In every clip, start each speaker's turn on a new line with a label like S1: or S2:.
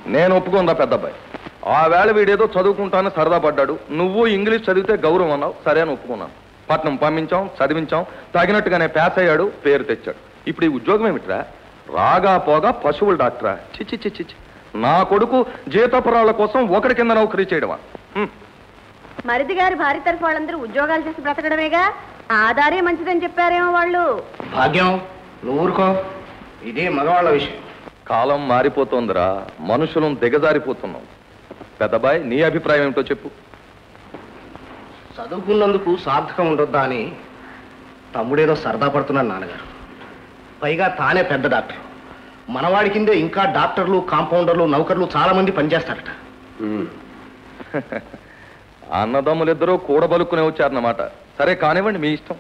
S1: నేను ఒప్పుకుందా పెద్దబ్బాయి ఆ వేళ వీడేదో చదువుకుంటాను సరదా పడ్డాడు నువ్వు ఇంగ్లీష్ చదివితే గౌరవం అన్నావు సరే అని ఒప్పుకున్నాను పట్నం పంపించాం చదివించాం తగినట్టుగానే పాస్ అయ్యాడు పేరు తెచ్చాడు ఇప్పుడు ఈ ఉద్యోగం ఏమిట్రా రాగా పోగా పశువుల డాక్టరా చిచ్చి చిచ్చి చి నా కొడుకు జీతపురాల కోసం ఒకరి కింద నౌకరీ చేయడమా హ్మ్.
S2: మరిది గారి భార్య తరఫు వాళ్ళందరూ ఉద్యోగాలు చేసి బ్రతకడమేగా ఆధారే మంచిదని చెప్పారేమో వాళ్ళు
S3: భాగ్యం నువ్వు ఊరుకో ఇదే మగవాళ్ళ విషయం
S1: కాలం మారిపోతోందిరా మనుషులం దిగజారిపోతున్నాం పెద్దబాయ్ నీ అభిప్రాయం ఏమిటో చెప్పు
S3: చదువుకున్నందుకు సార్థకం ఉండొద్దా అని తమ్ముడేదో సరదా పడుతున్నాడు నాన్నగారు పైగా తానే పెద్ద డాక్టర్ మనవాడి కిందే ఇంకా డాక్టర్లు కాంపౌండర్లు నౌకర్లు చాలా మంది పనిచేస్తారట
S1: అన్నదమ్ములిద్దరూ కూడబలుక్కునే వచ్చారన్నమాట సరే కానివ్వండి మీ ఇష్టం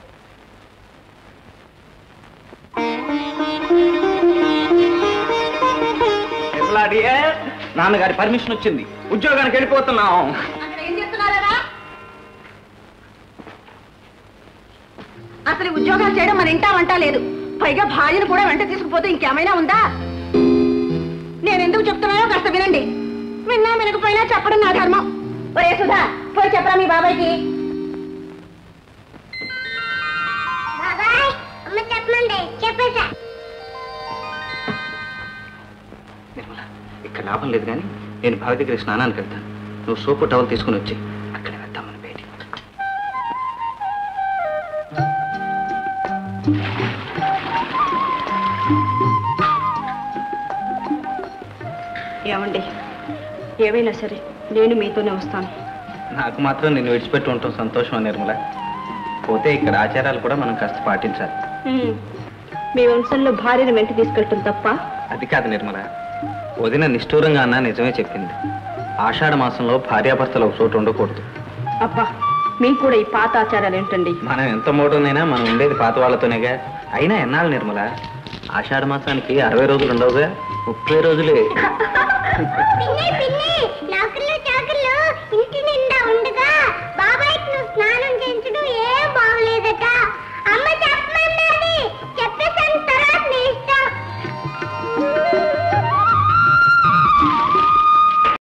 S3: నాన్నగారి పర్మిషన్ వచ్చింది ఉద్యోగానికి వెళ్ళిపోతున్నాం
S2: ఏం చేస్తున్నారా అసలు ఈ ఉద్యోగాలు చేయడం మన ఇంటా వంట లేదు పైగా భార్యను కూడా వెంట తీసుకుపోతే ఇంకేమైనా ఉందా నేను ఎందుకు చెప్తున్నానో కాస్త వినండి విన్నా వినకపోయినా చెప్పడం నా ధర్మం ఒరే సుధా పోయి చెప్పరా మీ బాబాయ్కి
S4: బాబాయ్ అమ్మ చెప్పమండి చెప్పేసా
S3: నిర్మల ఇక్కడ లాభం లేదు కానీ నేను భావి దగ్గర స్నానానికి వెళ్తాను నువ్వు సోపు టవల్ తీసుకుని వచ్చి అక్కడ వెళ్తాం మన బయటికి
S2: ఏమండి ఏవైనా సరే నేను మీతోనే వస్తాను
S3: నాకు మాత్రం నేను విడిచిపెట్టి ఉండటం సంతోషం నిర్మల పోతే ఇక్కడ ఆచారాలు కూడా మనం కాస్త పాటించాలి
S2: మీ వంశంలో భార్యను వెంట తీసుకెళ్ళటం తప్ప
S3: అది కాదు నిర్మల వదిన నిష్ఠూరంగా అన్నా నిజమే చెప్పింది ఆషాఢ మాసంలో భార్యాభర్తలు ఒక చోటు ఉండకూడదు
S2: అబ్బా మీకు కూడా ఈ పాత ఆచారాలు ఏంటండి
S3: మనం ఎంత మోటోనైనా మనం ఉండేది పాత వాళ్ళతోనేగా అయినా ఎన్నాళ్ళు నిర్మల ఆషాఢ మాసానికి అరవై రోజులు ఉండవుగా ముప్పై రోజులే